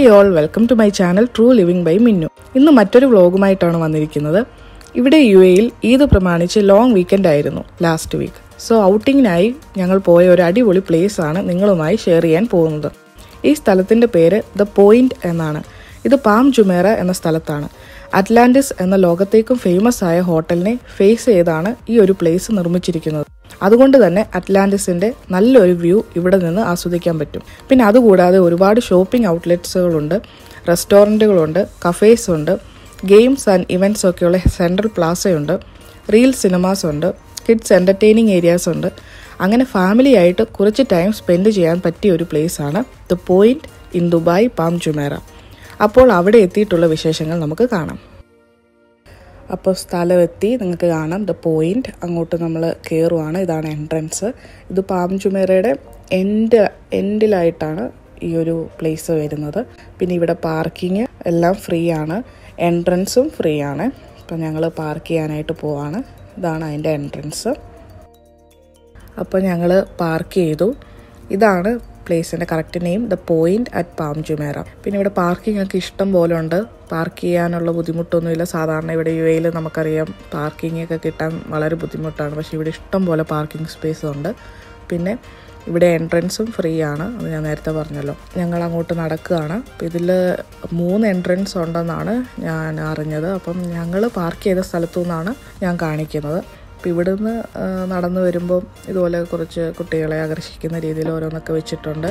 hi all welcome to my channel true living by Minnu ഇന്ന് മറ്റൊരു വ്ളോഗുമായിട്ടാണ് വന്നിരിക്കുന്നത് ഇവിടെ യു എയിൽ ഈദ് പ്രമാണിച്ച് ലോങ് വീക്കെൻഡ് ആയിരുന്നു ലാസ്റ്റ് വീക്ക് സോ ഔട്ടിങ്ങിനായി ഞങ്ങൾ പോയ ഒരു അടിപൊളി പ്ലേസ് ആണ് നിങ്ങളുമായി ഷെയർ ചെയ്യാൻ പോകുന്നത് ഈ സ്ഥലത്തിൻ്റെ പേര് ദ പോയിന്റ് എന്നാണ് ഇത് പാം ജുമേറ എന്ന സ്ഥലത്താണ് അറ്റ്ലാന്റിസ് എന്ന ലോകത്തേക്കും ഫേമസ് ആയ ഹോട്ടലിനെ ഫേസ് ചെയ്താണ് ഈ ഒരു പ്ലേസ് നിർമ്മിച്ചിരിക്കുന്നത് അതുകൊണ്ട് തന്നെ അറ്റ്ലാന്റിസിന്റെ നല്ലൊരു വ്യൂ ഇവിടെ നിന്ന് ആസ്വദിക്കാൻ പറ്റും പിന്നെ അതുകൂടാതെ ഒരുപാട് ഷോപ്പിംഗ് ഔട്ട്ലെറ്റ്സുകളുണ്ട് റെസ്റ്റോറൻറ്റുകളുണ്ട് കഫേസ് ഉണ്ട് ഗെയിംസ് ആൻഡ് ഇവൻറ്റ്സ് ഒക്കെയുള്ള സെൻട്രൽ പ്ലാസയുണ്ട് റീൽ സിനിമാസ് ഉണ്ട് കിഡ്സ് എൻ്റർടൈനിങ് ഏരിയാസ് ഉണ്ട് അങ്ങനെ ഫാമിലി ആയിട്ട് കുറച്ച് ടൈം സ്പെൻഡ് ചെയ്യാൻ പറ്റിയ ഒരു പ്ലേസ് ആണ് the point in Dubai Palm Jumeirah അപ്പോൾ അവിടെ എത്തിയിട്ടുള്ള വിശേഷങ്ങൾ നമുക്ക് കാണാം അപ്പോൾ സ്ഥലം എത്തി നിങ്ങൾക്ക് കാണാം ദ പോയിന്റ് അങ്ങോട്ട് നമ്മൾ കയറുവാണ് ഇതാണ് എൻട്രൻസ് ഇത് പാം ജുമേറയുടെ എൻഡ് എൻഡിലായിട്ടാണ് ഈ ഒരു പ്ലേസ് വരുന്നത് പിന്നെ ഇവിടെ പാർക്കിങ് എല്ലാം ഫ്രീ ആണ് എൻട്രൻസും ഫ്രീ ആണ് അപ്പം ഞങ്ങൾ പാർക്ക് ചെയ്യാനായിട്ട് പോവാണ് ഇതാണ് അതിൻ്റെ എൻട്രൻസ് അപ്പോൾ ഞങ്ങൾ പാർക്ക് ചെയ്തു ഇതാണ് പ്ലേസിൻ്റെ correct name the point at Palm Jumeirah പിന്നെ ഇവിടെ പാർക്കിംഗ് ഒക്കെ ഇഷ്ടം പോലെ ഉണ്ട് പാർക്ക് ചെയ്യാനുള്ള ബുദ്ധിമുട്ടൊന്നുമില്ല സാധാരണ ഇവിടെ യു എയിൽ നമുക്കറിയാം പാർക്കിംഗ് ഒക്കെ കിട്ടാൻ വളരെ ബുദ്ധിമുട്ടാണ് പക്ഷേ ഇവിടെ ഇഷ്ടം പോലെ പാർക്കിംഗ് സ്പേസ് ഉണ്ട് പിന്നെ ഇവിടെ എൻട്രൻസും ഫ്രീ ആണ് അത് ഞാൻ നേരത്തെ പറഞ്ഞല്ലോ ഞങ്ങൾ അങ്ങോട്ട് നടക്കുകയാണ് അപ്പം ഇതിൽ മൂന്ന് എൻട്രൻസ് ഉണ്ടെന്നാണ് ഞാൻ അറിഞ്ഞത് അപ്പം ഞങ്ങൾ പാർക്ക് ചെയ്ത സ്ഥലത്തു നിന്നാണ് ഞാൻ കാണിക്കുന്നത് അപ്പം ഇവിടുന്ന് ആ, നടന്നു വരുമ്പോൾ ഇതുപോലെ കുറച്ച് കുട്ടികളെ ആകർഷിക്കുന്ന രീതിയിൽ ഓരോന്നൊക്കെ വെച്ചിട്ടുണ്ട്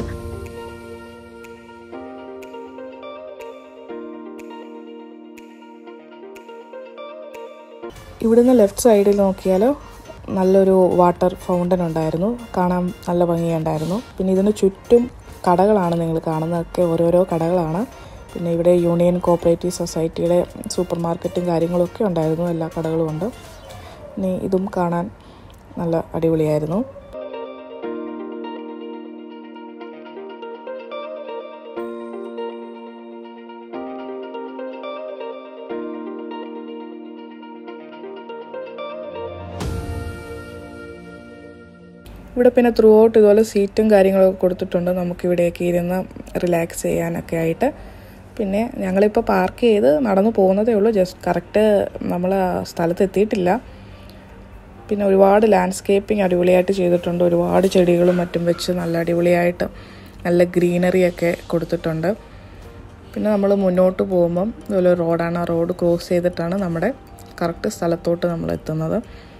ഇവിടുന്ന് ലെഫ്റ്റ് സൈഡിൽ നോക്കിയാൽ നല്ലൊരു വാട്ടർ ഫൗണ്ടൻ ഉണ്ടായിരുന്നു കാണാൻ നല്ല ഭംഗിയുണ്ടായിരുന്നു പിന്നെ ഇതിന് ചുറ്റും കടകളാണ് നിങ്ങൾ കാണുന്നതൊക്കെ ഓരോരോ കടകളാണ് പിന്നെ ഇവിടെ യൂണിയൻ കോപ്പറേറ്റീവ് സൊസൈറ്റിയുടെ സൂപ്പർ മാർക്കറ്റും കാര്യങ്ങളൊക്കെ ഉണ്ടായിരുന്നു എല്ലാ കടകളും ഉണ്ട് ഇനി ഇതും കാണാൻ നല്ല അടിപൊളിയായിരുന്നു ഇവിടെ പിന്നെ ത്രൂ ഔട്ട് ഇതുപോലെ സീറ്റും കാര്യങ്ങളൊക്കെ കൊടുത്തിട്ടുണ്ട് നമുക്ക് ഇവിടെയൊക്കെ ഇരുന്ന് റിലാക്സ് ചെയ്യാനൊക്കെ ആയിട്ട് പിന്നെ ഞങ്ങളിപ്പോൾ പാർക്ക് ചെയ്ത് നടന്നു പോകുന്നതേ ഉള്ളൂ ജസ്റ്റ് കറക്റ്റ് നമ്മൾ ആ സ്ഥലത്ത് എത്തിയിട്ടില്ല പിന്നെ ഒരുപാട് ലാൻഡ്സ്കേപ്പിംഗ് അടിപൊളിയായിട്ട് ചെയ്തിട്ടുണ്ട് ഒരുപാട് ചെടികളും മറ്റും വെച്ച് നല്ല അടിപൊളിയായിട്ട് നല്ല ഗ്രീനറി ഒക്കെ കൊടുത്തിട്ടുണ്ട് പിന്നെ നമ്മൾ മുന്നോട്ട് പോകുമ്പം ഇതുപോലെ റോഡാണ് ആ റോഡ് ക്രോസ് ചെയ്തിട്ടാണ് നമ്മുടെ കറക്റ്റ് സ്ഥലത്തോട്ട് നമ്മൾ എത്തുന്നത്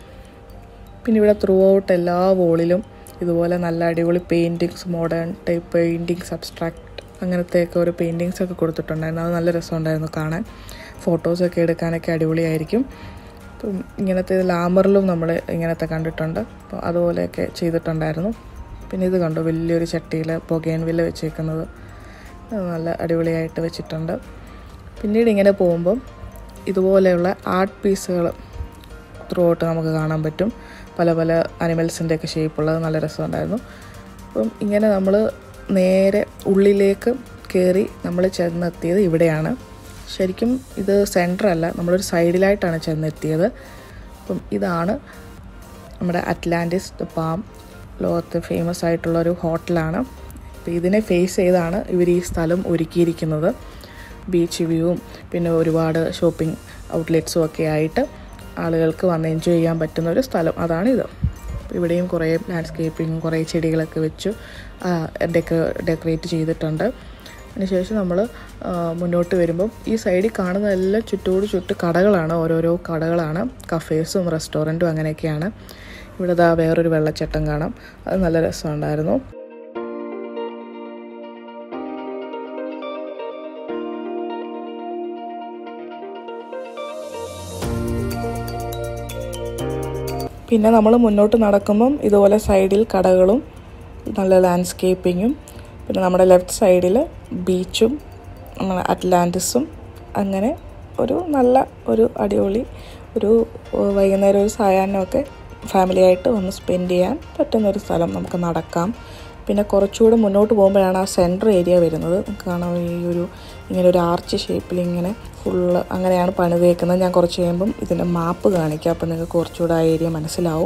പിന്നെ ഇവിടെ ത്രൂ ഔട്ട് എല്ലാ വോളിലും ഇതുപോലെ നല്ല അടിപൊളി paintings modern type paintings abstract അങ്ങനത്തെയൊക്കെ ഒരു പെയിൻറ്റിങ്സ് ഒക്കെ കൊടുത്തിട്ടുണ്ടായിരുന്നു അത് നല്ല രസമുണ്ടായിരുന്നു കാണാൻ ഫോട്ടോസൊക്കെ എടുക്കാനൊക്കെ അടിപൊളിയായിരിക്കും അപ്പം ഇങ്ങനത്തെ ലാമറിലും നമ്മൾ ഇങ്ങനത്തെ കണ്ടിട്ടുണ്ട് അപ്പോൾ അതുപോലെയൊക്കെ ചെയ്തിട്ടുണ്ടായിരുന്നു പിന്നെ ഇത് കണ്ടു വലിയൊരു ചട്ടിയിൽ പുകയൻ വില്ല വെച്ചേക്കുന്നത് അത് നല്ല അടിപൊളിയായിട്ട് വെച്ചിട്ടുണ്ട് പിന്നീട് ഇങ്ങനെ പോകുമ്പം ഇതുപോലെയുള്ള ആർട്ട് പീസുകൾ ത്രൂ ഔട്ട് നമുക്ക് കാണാൻ പറ്റും പല പല അനിമൽസിൻ്റെ ഒക്കെ ഷേപ്പുള്ളത് നല്ല രസമുണ്ടായിരുന്നു അപ്പം ഇങ്ങനെ നമ്മൾ നേരെ ഉള്ളിലേക്ക് കയറി നമ്മൾ ചെന്നെത്തിയത് ഇവിടെയാണ് ശരിക്കും ഇത് സെൻറ്റർ അല്ല നമ്മളൊരു സൈഡിലായിട്ടാണ് ചെന്നെത്തിയത് അപ്പം ഇതാണ് നമ്മുടെ അറ്റ്ലാന്റിസ് ദ പാം ലോകത്ത് ഫേമസ് ആയിട്ടുള്ള ഒരു ഹോട്ടലാണ് അപ്പോൾ ഇതിനെ ഫേസ് ചെയ്താണ് ഇവർ ഈ സ്ഥലം ഒരുക്കിയിരിക്കുന്നത് ബീച്ച് വ്യൂവും പിന്നെ ഒരുപാട് ഷോപ്പിംഗ് ഔട്ട്ലെറ്റ്സും ഒക്കെ ആയിട്ട് ആളുകൾക്ക് വന്ന് എൻജോയ് ചെയ്യാൻ പറ്റുന്ന ഒരു സ്ഥലം അതാണിത് അപ്പോൾ ഇവിടെയും കുറേ ലാൻഡ്സ്കേപ്പിംഗ് കുറേ ചെടികളൊക്കെ വെച്ച് ഡെക്ക ഡെക്കറേറ്റ് ചെയ്തിട്ടുണ്ട് അതിനുശേഷം നമ്മൾ മുന്നോട്ട് വരുമ്പം ഈ സൈഡിൽ കാണുന്നതെല്ലാം ചുറ്റോട് ചുറ്റ് കടകളാണ് ഓരോരോ കടകളാണ് കഫേസും റെസ്റ്റോറൻറ്റും അങ്ങനെയൊക്കെയാണ് ഇവിടെ ദാ വേറൊരു വെള്ളച്ചാട്ടം കാണാം അത് നല്ല രസമുണ്ടായിരുന്നു പിന്നെ നമ്മൾ മുന്നോട്ട് നടക്കുമ്പം ഇതുപോലെ സൈഡിൽ കടകളും നല്ല ലാൻഡ്സ്കേപ്പിങ്ങും പിന്നെ നമ്മുടെ ലെഫ്റ്റ് സൈഡിൽ ബീച്ചും നമ്മുടെ അറ്റ്ലാന്റിസും അങ്ങനെ ഒരു നല്ല ഒരു അടിപൊളി ഒരു ഏഹ്, വൈകുന്നേരം ഒരു സായാഹ്നമൊക്കെ ഫാമിലിയായിട്ട് ഒന്ന് സ്പെൻഡ് ചെയ്യാൻ പറ്റുന്ന ഒരു സ്ഥലം നമുക്ക് നടക്കാം പിന്നെ കുറച്ചുകൂടെ മുന്നോട്ട് പോകുമ്പോഴാണ് ആ സെൻറ്റർ ഏരിയ വരുന്നത് നമുക്ക് കാണാം ഈ ഒരു ഇങ്ങനെ ഒരു ആർച്ച് ഷേപ്പിൽ ഇങ്ങനെ ഫുള്ള് അങ്ങനെയാണ് പണിതേക്കുന്നത് ഞാൻ കുറച്ച് കഴിയുമ്പം ഇതിൻ്റെ മാപ്പ് കാണിക്കാം അപ്പം നിങ്ങൾക്ക് കുറച്ചുകൂടെ ആ ഏരിയ മനസ്സിലാവും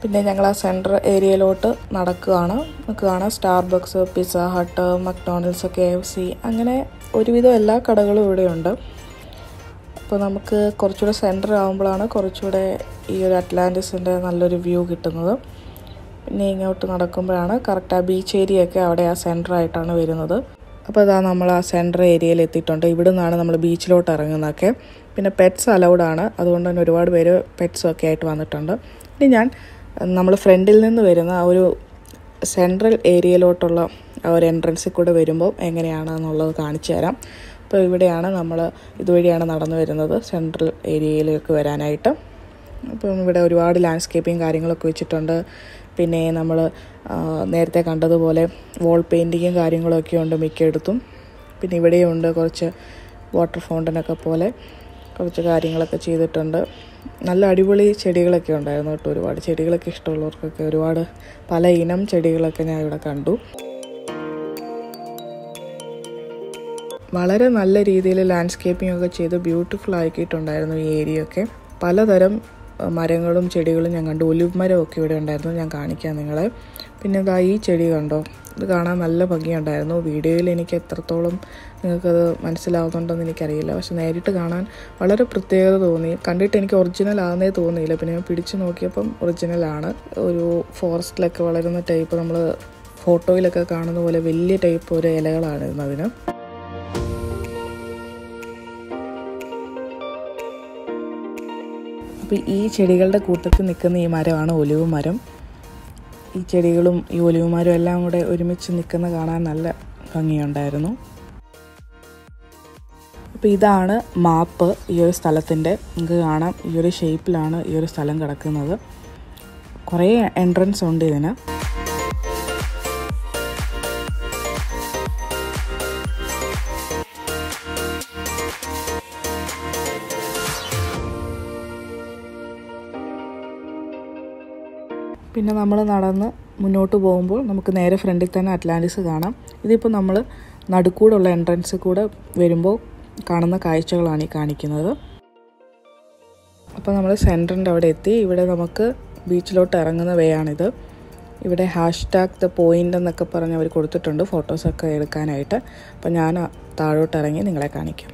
പിന്നെ ഞങ്ങൾ ആ സെൻറ്റർ ഏരിയയിലോട്ട് നടക്കുകയാണ് നമുക്ക് കാണാം Starbucks Pizza Hut McDonald's K F C അങ്ങനെ ഒരുവിധം എല്ലാ കടകളും ഇവിടെയുണ്ട് അപ്പോൾ നമുക്ക് കുറച്ചുകൂടെ സെൻറ്റർ ആകുമ്പോഴാണ് കുറച്ചുകൂടെ ഈ ഒരു അറ്റ്ലാന്റിസിൻ്റെ നല്ലൊരു വ്യൂ കിട്ടുന്നത് പിന്നെ ഇങ്ങോട്ട് നടക്കുമ്പോഴാണ് കറക്റ്റ് ആ ബീച്ച് ഏരിയയൊക്കെ അവിടെ ആ സെൻറ്റർ ആയിട്ടാണ് വരുന്നത് അപ്പോൾ ഇതാ നമ്മൾ ആ സെൻറ്റർ ഏരിയയിൽ എത്തിയിട്ടുണ്ട് ഇവിടെ നിന്നാണ് നമ്മൾ ബീച്ചിലോട്ട് ഇറങ്ങുന്നതൊക്കെ പിന്നെ പെറ്റ്സ് അലൗഡാണ് അതുകൊണ്ട് തന്നെ ഒരുപാട് പേര് പെറ്റ്സും ഒക്കെ ആയിട്ട് വന്നിട്ടുണ്ട് ഇനി ഞാൻ നമ്മൾ ഫ്രണ്ടിൽ നിന്ന് വരുന്ന ആ ഒരു സെൻട്രൽ ഏരിയയിലോട്ടുള്ള ആ ഒരു എൻട്രൻസിൽ കൂടെ വരുമ്പോൾ എങ്ങനെയാണ് എന്നുള്ളത് കാണിച്ചു തരാം അപ്പോൾ ഇവിടെയാണ് നമ്മൾ ഇതുവഴിയാണ് നടന്നു വരുന്നത് സെൻട്രൽ ഏരിയയിലേക്ക് വരാനായിട്ട് അപ്പം ഇവിടെ ഒരുപാട് ലാൻഡ്സ്കേപ്പിംഗ് കാര്യങ്ങളൊക്കെ വെച്ചിട്ടുണ്ട് പിന്നെ നമ്മൾ നേരത്തെ കണ്ടതുപോലെ വോൾ പെയിൻറ്റിങ്ങും കാര്യങ്ങളൊക്കെ ഉണ്ട് മിക്കയിടത്തും പിന്നെ ഇവിടെയും ഉണ്ട് കുറച്ച് വാട്ടർ ഫൗണ്ടനൊക്കെ പോലെ കുറച്ച് കാര്യങ്ങളൊക്കെ ചെയ്തിട്ടുണ്ട് നല്ല അടിപൊളി ചെടികളൊക്കെ ഉണ്ടായിരുന്നു കേട്ടോ ഒരുപാട് ചെടികളൊക്കെ ഇഷ്ടമുള്ളവർക്കൊക്കെ ഒരുപാട് പല ഇനം ചെടികളൊക്കെ ഞാൻ ഇവിടെ കണ്ടു വളരെ നല്ല രീതിയിൽ ലാൻഡ്സ്കേപ്പിംഗ് ഒക്കെ ചെയ്ത് ബ്യൂട്ടിഫുൾ ആക്കിയിട്ടുണ്ടായിരുന്നു ഈ ഏരിയ ഒക്കെ പലതരം മരങ്ങളും ചെടികളും ഞാൻ കണ്ടു ഒലിവ് മരമൊക്കെ ഇവിടെ ഉണ്ടായിരുന്നു ഞാൻ കാണിക്കാം നിങ്ങളെ പിന്നെ ഇതാ ഈ ചെടി കണ്ടോ ഇത് കാണാൻ നല്ല ഭംഗിയുണ്ടായിരുന്നു വീഡിയോയിൽ എനിക്ക് എത്രത്തോളം നിങ്ങൾക്കത് മനസ്സിലാവുന്നുണ്ടെന്ന് എനിക്കറിയില്ല പക്ഷെ നേരിട്ട് കാണാൻ വളരെ പ്രത്യേകത തോന്നി കണ്ടിട്ട് എനിക്ക് ഒറിജിനൽ ആണെന്നേ തോന്നിയില്ല പിന്നെ ഞാൻ പിടിച്ചു നോക്കിയപ്പം ഒറിജിനലാണ് ഒരു ഫോറസ്റ്റിലൊക്കെ വളരുന്ന ടൈപ്പ് നമ്മൾ ഫോട്ടോയിലൊക്കെ കാണുന്ന പോലെ വലിയ ടൈപ്പ് ഒരു ഇലകളാണ് അതിന് അപ്പോൾ ഈ ചെടികളുടെ കൂട്ടത്തിൽ നിൽക്കുന്ന ഈ മരമാണ് ഒലിവ് മരം ഈ ചെടികളും ഈ ഒലിവ് മരവും എല്ലാം കൂടെ ഒരുമിച്ച് നിൽക്കുന്ന കാണാൻ നല്ല ഭംഗിയുണ്ടായിരുന്നു അപ്പോൾ ഇതാണ് മാപ്പ് ഈ ഒരു സ്ഥലത്തിൻ്റെ നിങ്ങൾക്ക് കാണാം ഈ ഒരു ഷേപ്പിലാണ് ഈ ഒരു സ്ഥലം കിടക്കുന്നത് കുറേ എൻട്രൻസ് ഉണ്ട് ഇതിന് പിന്നെ നമ്മൾ നടന്ന് മുന്നോട്ട് പോകുമ്പോൾ നമുക്ക് നേരെ ഫ്രണ്ടിൽ തന്നെ അറ്റ്ലാന്റിസ് കാണാം ഇതിപ്പോൾ നമ്മൾ നടുക്കൂടുള്ള എൻട്രൻസ് കൂടെ വരുമ്പോൾ കാണുന്ന കാഴ്ചകളാണ് ഈ കാണിക്കുന്നത് അപ്പോൾ നമ്മൾ സെൻറ്ററിൻ്റെ അവിടെ എത്തി ഇവിടെ നമുക്ക് ബീച്ചിലോട്ട് ഇറങ്ങുന്ന വേ ആണിത് ഇവിടെ ഹാഷ് ടാഗ് ദ പോയിൻ്റ് എന്നൊക്കെ പറഞ്ഞ് അവർ കൊടുത്തിട്ടുണ്ട് ഫോട്ടോസൊക്കെ എടുക്കാനായിട്ട് അപ്പോൾ ഞാൻ താഴോട്ട് ഇറങ്ങി നിങ്ങളെ കാണിക്കാം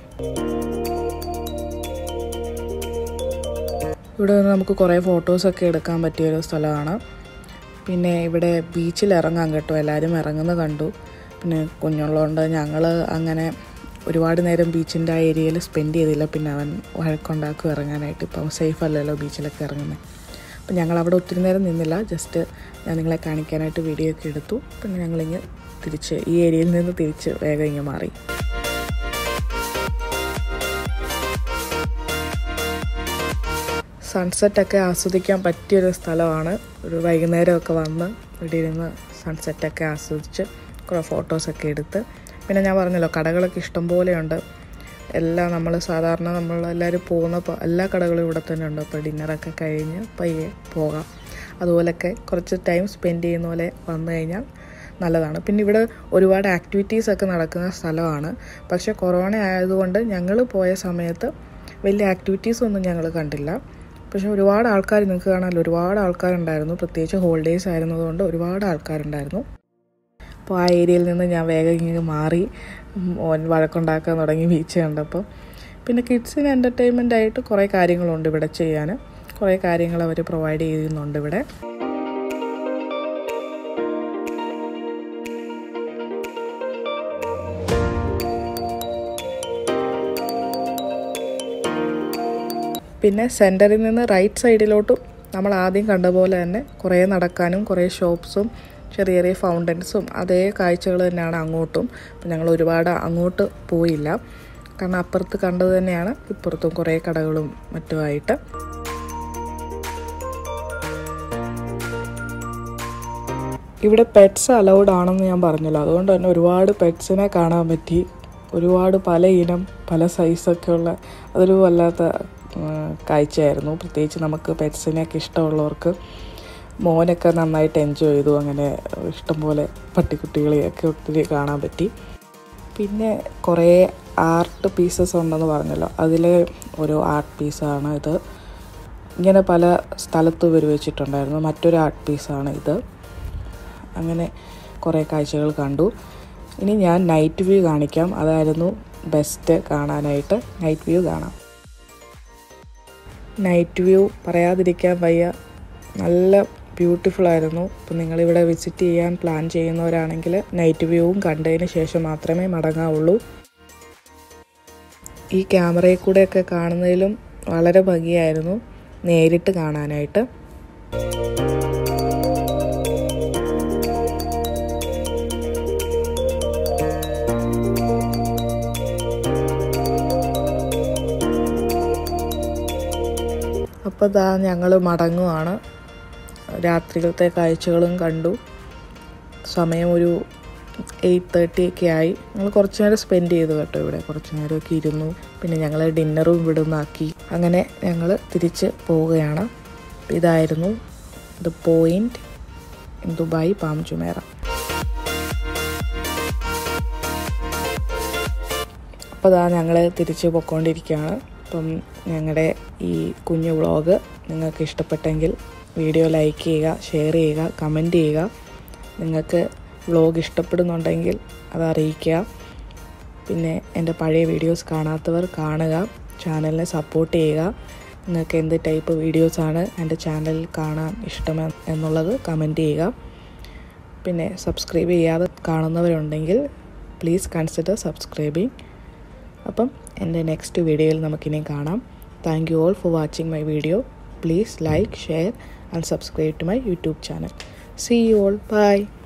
ഇവിടെ നിന്ന് നമുക്ക് കുറേ ഫോട്ടോസൊക്കെ എടുക്കാൻ പറ്റിയൊരു സ്ഥലമാണ് പിന്നെ ഇവിടെ ബീച്ചിൽ ഇറങ്ങാൻ കേട്ടോ എല്ലാവരും ഇറങ്ങുന്നത് കണ്ടു പിന്നെ കുഞ്ഞുള്ളതുകൊണ്ട് ഞങ്ങൾ അങ്ങനെ ഒരുപാട് നേരം ബീച്ചിൻ്റെ ആ ഏരിയയിൽ സ്പെൻഡ് ചെയ്തില്ല പിന്നെ അവൻ വഴക്കുണ്ടാക്കും ഇറങ്ങാനായിട്ട് ഇപ്പം സേഫ് അല്ലല്ലോ ബീച്ചിലൊക്കെ ഇറങ്ങുന്നത് അപ്പം ഞങ്ങൾ അവിടെ ഒത്തിരി നേരം നിന്നില്ല ജസ്റ്റ് ഞാൻ നിങ്ങളെ കാണിക്കാനായിട്ട് വീഡിയോ ഒക്കെ എടുത്തു പിന്നെ ഞങ്ങളിങ്ങ് തിരിച്ച് ഈ ഏരിയയിൽ നിന്ന് തിരിച്ച് വേഗം ഇങ്ങ് മാറി സൺസെറ്റൊക്കെ ആസ്വദിക്കാൻ പറ്റിയൊരു സ്ഥലമാണ് ഒരു വൈകുന്നേരമൊക്കെ വന്ന് ഇവിടെ ഇരുന്ന് സൺസെറ്റൊക്കെ ആസ്വദിച്ച് കുറേ ഫോട്ടോസൊക്കെ എടുത്ത് പിന്നെ ഞാൻ പറഞ്ഞല്ലോ കടകളൊക്കെ ഇഷ്ടം പോലെയുണ്ട് എല്ലാം നമ്മൾ സാധാരണ നമ്മൾ എല്ലാവരും പോകുന്ന പ- എല്ലാ കടകളും ഇവിടെ തന്നെ ഉണ്ട് അപ്പോൾ ഡിന്നറൊക്കെ കഴിഞ്ഞ് പയ്യെ പോകാം അതുപോലൊക്കെ കുറച്ച് ടൈം സ്പെൻഡ് ചെയ്യുന്ന പോലെ വന്നു കഴിഞ്ഞാൽ നല്ലതാണ് പിന്നെ ഇവിടെ ഒരുപാട് ആക്ടിവിറ്റീസ് ഒക്കെ നടക്കുന്ന സ്ഥലമാണ് പക്ഷേ കൊറോണ ആയതുകൊണ്ട് ഞങ്ങൾ പോയ സമയത്ത് വലിയ ആക്ടിവിറ്റീസ് ഒന്നും ഞങ്ങൾ കണ്ടില്ല പക്ഷെ ഒരുപാട് ആൾക്കാർ നിങ്ങൾക്ക് കാണാമല്ലോ ഒരുപാട് ആൾക്കാരുണ്ടായിരുന്നു പ്രത്യേകിച്ച് ഹോളിഡേയ്സ് ആയിരുന്നതുകൊണ്ട് ഒരുപാട് ആൾക്കാരുണ്ടായിരുന്നു അപ്പോൾ ആ ഏരിയയിൽ നിന്ന് ഞാൻ വേഗം ഇങ്ങനെ മാറി മോൻ വഴക്കുണ്ടാക്കാൻ തുടങ്ങി ബീച്ച് കണ്ടപ്പോൾ പിന്നെ കിഡ്സിന് എൻ്റർടൈൻമെൻ്റ് ആയിട്ട് കുറേ കാര്യങ്ങളുണ്ട് ഇവിടെ ചെയ്യാൻ കുറേ കാര്യങ്ങൾ അവർ പ്രൊവൈഡ് ചെയ്യുന്നുണ്ട് ഇവിടെ പിന്നെ സെൻറ്ററിൽ നിന്ന് റൈറ്റ് സൈഡിലോട്ടും നമ്മൾ ആദ്യം കണ്ട പോലെ തന്നെ കുറേ നടക്കാനും കുറേ ഷോപ്സും ചെറിയ ചെറിയ ഫൗണ്ടൻസും അതേ കാഴ്ചകൾ തന്നെയാണ് അങ്ങോട്ടും അപ്പം ഞങ്ങൾ ഒരുപാട് അങ്ങോട്ട് പോയില്ല കാരണം അപ്പുറത്ത് കണ്ടത് തന്നെയാണ് ഇപ്പുറത്തും കുറേ കടകളും മറ്റുമായിട്ട് ഇവിടെ പെറ്റ്സ് അലൗഡ് ആണെന്ന് ഞാൻ പറഞ്ഞല്ലോ അതുകൊണ്ട് തന്നെ ഒരുപാട് പെറ്റ്സിനെ കാണാൻ പറ്റി ഒരുപാട് പല ഇനം പല സൈസൊക്കെ ഉള്ള അതൊരു വല്ലാത്ത ആ, കാഴ്ചയായിരുന്നു പ്രത്യേകിച്ച് നമുക്ക് പെറ്റ്സിനെയൊക്കെ ഇഷ്ടമുള്ളവർക്ക് മോനൊക്കെ നന്നായിട്ട് എൻജോയ് ചെയ്തു അങ്ങനെ ഇഷ്ടംപോലെ പട്ടിക്കുട്ടികളെയൊക്കെ ഒത്തിരി കാണാൻ പറ്റി പിന്നെ കുറേ ആർട്ട് പീസസ് ഉണ്ടെന്ന് പറഞ്ഞല്ലോ അതിലെ ഒരു ആർട്ട് പീസാണ് ഇത് ഇങ്ങനെ പല സ്ഥലത്തും ഇവർ വെച്ചിട്ടുണ്ടായിരുന്നു മറ്റൊരു ആർട്ട് പീസാണ് ഇത് അങ്ങനെ കുറേ കാഴ്ചകൾ കണ്ടു ഇനി ഞാൻ നൈറ്റ് വ്യൂ കാണിക്കാം അതായിരുന്നു ബെസ്റ്റ് കാണാനായിട്ട് നൈറ്റ് വ്യൂ കാണാം നൈറ്റ് വ്യൂ പറയാതിരിക്കാൻ വയ്യ നല്ല ബ്യൂട്ടിഫുൾ ആയിരുന്നു അപ്പം നിങ്ങളിവിടെ വിസിറ്റ് ചെയ്യാൻ പ്ലാൻ ചെയ്യുന്നവരാണെങ്കിൽ നൈറ്റ് വ്യൂവും കണ്ടതിന് ശേഷം മാത്രമേ മടങ്ങാവുള്ളൂ ഈ ക്യാമറയിൽ കൂടെയൊക്കെ കാണുന്നതിലും വളരെ ഭംഗിയായിരുന്നു നേരിട്ട് കാണാനായിട്ട് അപ്പോൾ ദാ ഞങ്ങൾ മടങ്ങുവാണ് രാത്രികളത്തെ കാഴ്ചകളും കണ്ടു സമയം ഒരു എയ്റ്റ് തേർട്ടി ഒക്കെ ആയി ഞങ്ങൾ കുറച്ച് നേരം സ്പെൻഡ് ചെയ്തു കേട്ടോ ഇവിടെ കുറച്ച് നേരമൊക്കെ ഇരുന്നു പിന്നെ ഞങ്ങൾ ഡിന്നറും ഇവിടെ നിന്നാക്കി അങ്ങനെ ഞങ്ങൾ തിരിച്ച് പോവുകയാണ് ഇതായിരുന്നു the point in Dubai Palm Jumeirah അപ്പോൾ അതാ ഞങ്ങൾ തിരിച്ച് പൊയ്ക്കൊണ്ടിരിക്കുകയാണ് അപ്പം ഞങ്ങളുടെ ഈ കുഞ്ഞു വ്ളോഗ് നിങ്ങൾക്ക് ഇഷ്ടപ്പെട്ടെങ്കിൽ വീഡിയോ ലൈക്ക് ചെയ്യുക ഷെയർ ചെയ്യുക കമൻറ്റ് ചെയ്യുക നിങ്ങൾക്ക് വ്ളോഗ് ഇഷ്ടപ്പെടുന്നുണ്ടെങ്കിൽ അത് അറിയിക്കുക പിന്നെ എൻ്റെ പഴയ വീഡിയോസ് കാണാത്തവർ കാണുക ചാനലിനെ സപ്പോർട്ട് ചെയ്യുക നിങ്ങൾക്ക് എന്ത് ടൈപ്പ് വീഡിയോസാണ് എൻ്റെ ചാനലിൽ കാണാൻ ഇഷ്ടം എന്നുള്ളത് കമൻറ്റ് ചെയ്യുക പിന്നെ സബ്സ്ക്രൈബ് ചെയ്യാതെ കാണുന്നവരുണ്ടെങ്കിൽ പ്ലീസ് കൺസിഡർ സബ്സ്ക്രൈബിങ് അപ്പം എൻ്റെ നെക്സ്റ്റ് വീഡിയോയിൽ നമുക്കിനി കാണാം thank you all for watching my video please like share and subscribe to my YouTube channel see you all by